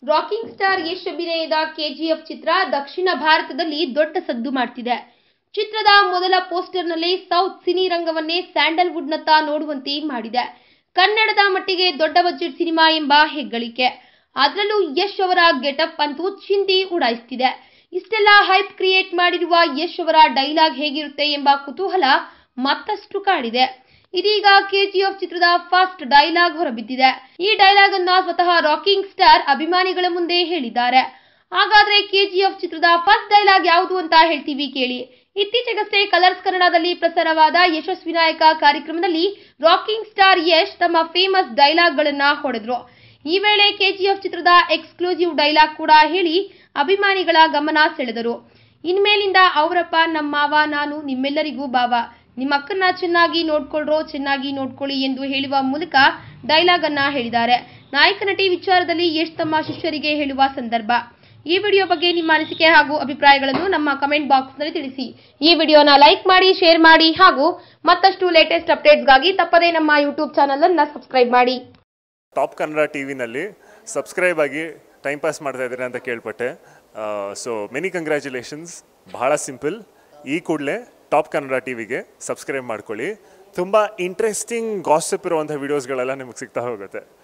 rocking star Yash ಅಭಿನಯದ KGF ಚಿತ್ರ ದಕ್ಷಿಣ ಭಾರತದಲ್ಲಿ ದೊಡ್ಡ ಸದ್ದು ಮಾಡ್ತಿದೆ ಚಿತ್ರದ ಮೊದಲ ಪೋಸ್ಟರ್ನಲ್ಲಿ ಸೌತ್ ಸಿನಿ ರಂಗವನ್ನೇ ಸ್ಯಾಂಡಲ್ವುಡ್ನತ್ತ ನೋಡುವಂತೆ ಮಾಡಿದೆ ಕನ್ನಡದ ಮಟ್ಟಿಗೆ ದೊಡ್ಡ ಬಜೆಟ್ ಸಿನಿಮಾ ಎಂಬ ಹೆಗ್ಗಳಿಕೆ ಅದರಲ್ಲೂ ಯಶ್ ಅವರ ಗೆಟಪ್ ಅಂತೂ ಚಿಂದಿ ಉಡಾಯಿಸ್ತಿದೆ ಇಷ್ಟೆಲ್ಲ ಹೈಪ್ ಕ್ರಿಯೇಟ್ ಮಾಡಿರುವ ಯಶ್ ಅವರ ಡೈಲಾಗ್ ಹೇಗಿರುತ್ತೆ ಎಂಬ ಕುತೂಹಲ ಮತ್ತಷ್ಟು ಕಾಡಿದೆ ಇದೀಗ ಕೆಜಿಎಫ್ ಚಿತ್ರದ ಫಸ್ಟ್ ಡೈಲಾಗ್ ಹೊರಬಿದ್ದಿದೆ ಈ ಡೈಲಾಗ್ ಅನ್ನ ಸ್ವತಃ ರಾಕಿಂಗ್ ಸ್ಟಾರ್ ಅಭಿಮಾನಿಗಳ ಮುಂದೆ ಹೇಳಿದ್ದಾರೆ ಹಾಗಾದ್ರೆ ಕೆಜಿಎಫ್ ಚಿತ್ರದ ಫಸ್ಟ್ ಡೈಲಾಗ್ ಯಾವುದು ಅಂತ ಹೇಳ್ತೀವಿ ಕೇಳಿ ಇತ್ತೀಚೆಗಷ್ಟೇ ಕಲರ್ಸ್ ಕನ್ನಡದಲ್ಲಿ ಪ್ರಸಾರವಾದ ಯಶಸ್ವಿ ನಾಯಕ ಕಾರ್ಯಕ್ರಮದಲ್ಲಿ ರಾಕಿಂಗ್ ಸ್ಟಾರ್ ಯಶ್ ತಮ್ಮ ಫೇಮಸ್ ಡೈಲಾಗ್ ಗಳನ್ನ ಹೊಡೆದ್ರು ಈ ವೇಳೆ ಕೆಜಿಎಫ್ ಚಿತ್ರದ ಎಕ್ಸ್ಕ್ಲೂಸಿವ್ ಡೈಲಾಗ್ ಕೂಡ ಹೇಳಿ ಅಭಿಮಾನಿಗಳ ಗಮನ ಸೆಳೆದರು ಇನ್ಮೇಲಿಂದ ಅವರಪ್ಪ ನಮ್ಮ ಮಾವ ನಾನು ನಿಮ್ಮೆಲ್ಲರಿಗೂ ಬಾವ ನಿಮ್ಮ ಅಕ್ಕನ್ನ ಚೆನ್ನಾಗಿ ನೋಡ್ಕೊಳ್ರೋ ಚೆನ್ನಾಗಿ ನೋಡ್ಕೊಳ್ಳಿ ಎಂದು ಹೇಳುವ ಮೂಲಕ ಡೈಲಾಗ್ ಅನ್ನ ಹೇಳಿದ್ದಾರೆ ನಾಯಕ ನಟಿ ವಿಚಾರದಲ್ಲಿ ಯಶ್ ತಮ್ಮ ಶಿಷ್ಯರಿಗೆ ಹೇಳುವ ಸಂದರ್ಭ ಈ ವಿಡಿಯೋ ಬಗ್ಗೆ ನಿಮ್ಮ ಅನಿಸಿಕೆ ಹಾಗೂ ಅಭಿಪ್ರಾಯಗಳನ್ನು ನಮ್ಮ ಕಮೆಂಟ್ ಬಾಕ್ಸ್ನಲ್ಲಿ ತಿಳಿಸಿ ಈ ವಿಡಿಯೋನ ಲೈಕ್ ಮಾಡಿ ಶೇರ್ ಮಾಡಿ ಹಾಗೂ ಮತ್ತಷ್ಟು ಲೇಟೆಸ್ಟ್ ಅಪ್ಡೇಟ್ಸ್ಗಾಗಿ ತಪ್ಪದೇ ನಮ್ಮ ಯೂಟ್ಯೂಬ್ ಚಾನಲ್ ಅನ್ನ ಸಬ್ಸ್ಕ್ರೈಬ್ ಮಾಡಿ ಟಾಪ್ ಕನ್ನಡ ಟಿ ವಿನಲ್ಲಿ ಸಬ್ಸ್ಕ್ರೈಬ್ ಆಗಿ ಟೈಮ್ ಪಾಸ್ ಮಾಡ್ತಾ ಇದ್ದೀರಾ ಅಂತ ಕೇಳ್ಪಟ್ಟೆ ಸೊ ಮೆನಿ ಕಂಗ್ರ್ಯಾಚುಲೇಷನ್ಸ್ ಬಹಳ ಸಿಂಪಲ್ ಈ ಕೂಡಲೇ ಟಾಪ್ ಕನ್ನಡ ಟಿ ವಿಗೆ ಸಬ್ಸ್ಕ್ರೈಬ್ ಮಾಡ್ಕೊಳ್ಳಿ ತುಂಬ ಇಂಟ್ರೆಸ್ಟಿಂಗ್ ಗಾಸಿಪ್ ಇರುವಂಥ ವೀಡಿಯೋಸ್ಗಳೆಲ್ಲ ನಿಮಗೆ ಸಿಗ್ತಾ ಹೋಗುತ್ತೆ